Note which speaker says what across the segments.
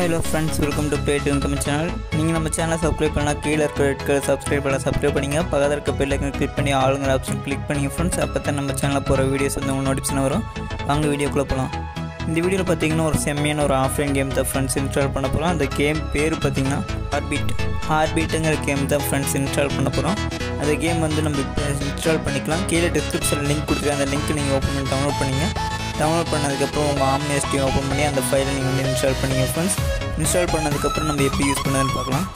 Speaker 1: hello friends welcome to blade income channel நீங்கள் நம்ம சேனலை சப்ஸ்கிரைப் பண்ணால் கீழே இருக்க ரெட் கலர் சப்ஸ்கிரைப் பண்ண சப்ஸ்கிரைப் பண்ணிங்க பக்கத்தில் இருக்க பெல் ஐக்கன் கிளிக் பண்ணி ஆளுங்கிற ஆப்ஷன் கிளிக் பண்ணிங்க ஃப்ரெண்ட்ஸ் அப்போ தான் நம்ம சேனலில் போகிற வீடியோஸ் வந்து உங்களுக்கு நோட்டிஃபிகேஷன் வரும் வாங்க வீடியோக்குள்ளே போகலாம் இந்த வீடியோவில் பார்த்தீங்கன்னா ஒரு செம்மையான ஒரு ஆஃப்லைன் கேம் தான் ஃப்ரெண்ட்ஸ் இன்ஸ்டால் பண்ண போகிறோம் அந்த கேம் பேர் பார்த்தீங்கன்னா ஹார்பீட் ஹார்பீட்டுங்கிற கேம் தான் ஃப்ரெண்ட்ஸ் இன்ஸ்டால் பண்ண போகிறோம் அந்த கேம் வந்து நம்ம இப்போ இன்ஸ்டால் பண்ணிக்கலாம் கீழே டிஸ்கிரிப்ஷனில் லிங்க் கொடுத்துருக்கேன் அந்த லிங்க் நீங்கள் ஓப்பன் பண்ணி டவுன்லோட் பண்ணிங்க டவுன்லோட் பண்ணதுக்கப்புறம் உங்கள் ஆம்னேஸ்டி ஓப்பன் பண்ணி அந்த ஃபைலை நீங்கள் வந்து இன்ஸ்டால் பண்ணிங்க ஃப்ரெண்ட்ஸ் இன்ஸ்டால் பண்ணதுக்கப்புறம் நம்ம எப்படி யூஸ் பண்ணதுன்னு பார்க்கலாம்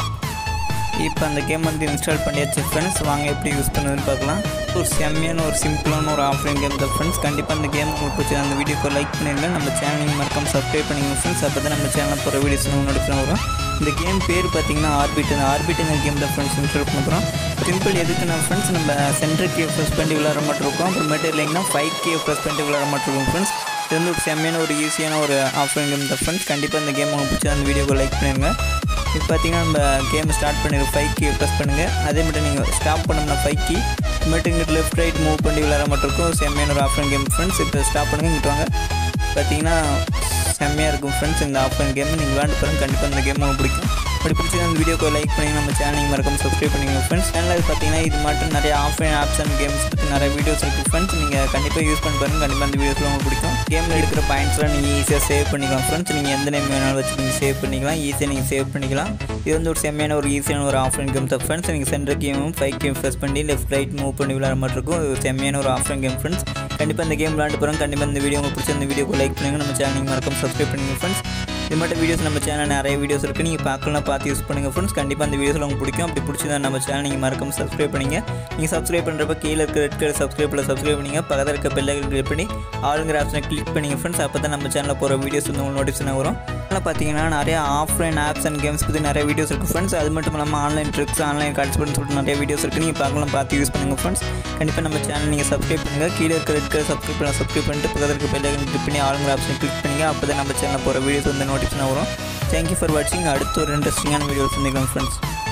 Speaker 1: இப்போ அந்த கேம் வந்து இன்ஸ்டால் பண்ணியாச்சு ஃப்ரெண்ட்ஸ் வாங்க எப்படி யூஸ் பண்ணுறதுன்னு பார்க்கலாம் ஒரு செம்மையான ஒரு சிம்பிளான ஒரு ஆஃப்லைன் கேம் தான் ஃப்ரெண்ட்ஸ் கண்டிப்பாக அந்த கேம் உங்களுக்கு பிடிச்ச அந்த வீடியோக்கு லைக் பண்ணிடுங்க நம்ம சேனலையும் மறக்காம சப்ஸ்கிரைப் பண்ணிங்க ஃப்ரெண்ட்ஸ் அப்போ தான் நம்ம சேனலில் போகிற வீடியோஸ் நோட்டிஃபிகேஷன் வரும் இந்த கேம் பேர் பார்த்தீங்கன்னா ஆர்பிட் அந்த ஆர்பிட்டுங்க கேம் தான் ஃப்ரெண்ட்ஸ் இன்ஸ்டால் பண்ண போகிறோம் சிம்பிள் எதுக்குன்னா ஃப்ரெண்ட்ஸ் நம்ம சென்டர் கே ப்ரெஸ் பண்ணி விளாட மட்டும் இருக்கும் அப்புறமேட்டு இல்லைங்கன்னா ஃபைவ் கே ப்ரெஸ் பண்ணி விளாட மட்டும் இருக்கும் ஃப்ரெண்ட்ஸ் இது வந்து ஒரு செம்மையான ஒரு ஈஸியான ஒரு ஆஃப்லைன் கேம் தான் ஃப்ரெண்ட்ஸ் கண்டிப்பாக இந்த கேம் உங்களுக்கு பிடிச்ச அந்த வீடியோக்கு லைக் பண்ணிடுங்க இப்போ பார்த்தீங்கன்னா நம்ம கேம் ஸ்டார்ட் பண்ணிடுங்க ஃபைவ் கீ ப்ரெஸ் பண்ணுங்கள் அதே மட்டும் நீங்கள் ஸ்டாப் பண்ணோம்னா ஃபைவ் கீ மட்டும் இங்கிட்டு லெஃப்ட் ரைட் மூவ் பண்ணி விளாட மட்டும் இருக்கும் செம்மையான ஒரு ஆஃப்லைன் கேம் ஃப்ரெண்ட்ஸ் இப்போ ஸ்டாப் பண்ணுங்கள் இங்கிட்டு வாங்க பார்த்தீங்கன்னா செம்மையாக இருக்கும் ஃப்ரெண்ட்ஸ் இந்த ஆஃப்லைன் கேம் நீங்கள் விளாண்டு பாருங்க கண்டிப்பாக இந்த கேம் உங்களுக்கு பிடிக்கும் அப்படி பிடிச்சது அந்த வீடியோக்கு லைக் பண்ணி நம்ம சேனல் மறக்காம சப்ஸ்கிரைப் பண்ணிங்க ஃப்ரெண்ட்ஸ் சேனலில் பார்த்தீங்கன்னா இது மட்டும் நிறைய ஆஃப்லைன் ஆப்ஸ் அண்ட் கேம்ஸ் பற்றி நிறைய வீடியோஸ் இருக்குது ஃப்ரெண்ட்ஸ் நீங்கள் கண்டிப்பாக யூஸ் பண்ணி பாருங்க கண்டிப்பாக அந்த வீடியோஸில் உங்களுக்கு பிடிக்கும் கேமில் எடுக்கிற பாயிண்ட்ஸ்லாம் நீங்கள் ஈஸியாக சேவ் பண்ணிக்கலாம் ஃப்ரெண்ட்ஸ் நீங்கள் எந்த நேம் வேணாலும் வச்சு நீங்கள் சேவ் பண்ணிக்கலாம் ஈஸியாக நீங்கள் சேவ் பண்ணிக்கலாம் இது வந்து ஒரு செம்மையான ஒரு ஈஸியான ஒரு ஆஃப்லைன் கேம் தான் ஃப்ரெண்ட்ஸ் நீங்கள் சென்டர் கேமும் ஃபைவ் கேம் ப்ரெஸ் பண்ணி லெஃப்ட் ரைட் மூவ் பண்ணி விளையாட மாதிரி இருக்கும் இது ஒரு செம்மையான ஒரு ஆஃப்லைன் கேம் ஃப்ரெண்ட்ஸ் கண்டிப்பாக இந்த கேம் விளாண்டு போகிறோம் கண்டிப்பாக இந்த வீடியோ உங்களுக்கு பிடிச்ச இந்த வீடியோக்கு லைக் பண்ணுங்கள் நம்ம சேனல் நீங்கள் மறக்காம சப்ஸ்கிரைப் பண்ணுங்க ஃப்ரெண்ட்ஸ் இது மட்டும் வீடியோஸ் நம்ம சேனல் நிறைய வீடியோஸ் இருக்குது நீங்கள் பார்க்கலாம் பார்த்து யூஸ் பண்ணுங்கள் ஃப்ரெண்ட்ஸ் கண்டிப்பாக அந்த வீடியோஸில் உங்களுக்கு பிடிக்கும் அப்படி பிடிச்சதா நம்ம சேனல் நீங்கள் மறக்காம சப்ஸ்கிரைப் பண்ணிங்க நீங்கள் சப்ஸ்கிரைப் பண்ணுறப்ப கீழே இருக்க ரெட் கலர் சப்ஸ்கிரைப்பில் சப்ஸ்கிரைப் பண்ணிங்க பக்கத்தில் இருக்க பெல்லைக்கன் கிளிக் பண்ணி ஆளுங்கிற ஆப்ஷனை கிளிக் பண்ணிங்க ஃப்ரெண்ட்ஸ் அப்போ தான் நம்ம சேனலில் போகிற வீடியோஸ் வந்து உங்களுக்கு நோட்டிஃபிகேஷன் வரும் அதனால் பார்த்தீங்கன்னா நிறைய ஆஃப்லைன் ஆப்ஸ் அண்ட் கேம்ஸ் பற்றி நிறைய வீடியோஸ் இருக்குது ஃப்ரெண்ட்ஸ் அது மட்டும் இல்லாமல் ஆன்லைன் ட்ரிக்ஸ் ஆன்லைன் கார்ட்ஸ்பெட்னு சொல்லிட்டு நிறைய வீடியோஸ் இருக்குது நீங்கள் பார்க்கலாம் பார்த்து யூஸ் பண்ணுங்கள் ஃப்ரெண்ட்ஸ் கண்டிப்பாக நம்ம சேனல் நீங்கள் சப்ஸ்கிரைப் பண்ணுங்கள் கீழே இருக்க ரெட் கலர் சப்ஸ்கிரைப் பண்ண சப்ஸ்கிரைப் பண்ணிட்டு பக்கத்தில் இருக்க பெல்லைக்கன் கிளிக் பண்ணி ஆளுங்கிற ஆப்ஷனை கிளிக் பண்ணிங்க அப்போ தான் நம்ம சேனலில் போகிற வீடியோஸ் வந்து நோட்டிஃபிகேஷன் வரும் தேங்க்யூ ஃபார் வாட்சிங் அடுத்த ஒரு இன்ட்ரெஸ்டிங்கான வீடியோஸ் சந்திக்கலாம் ஃப்ரெண்ட்ஸ்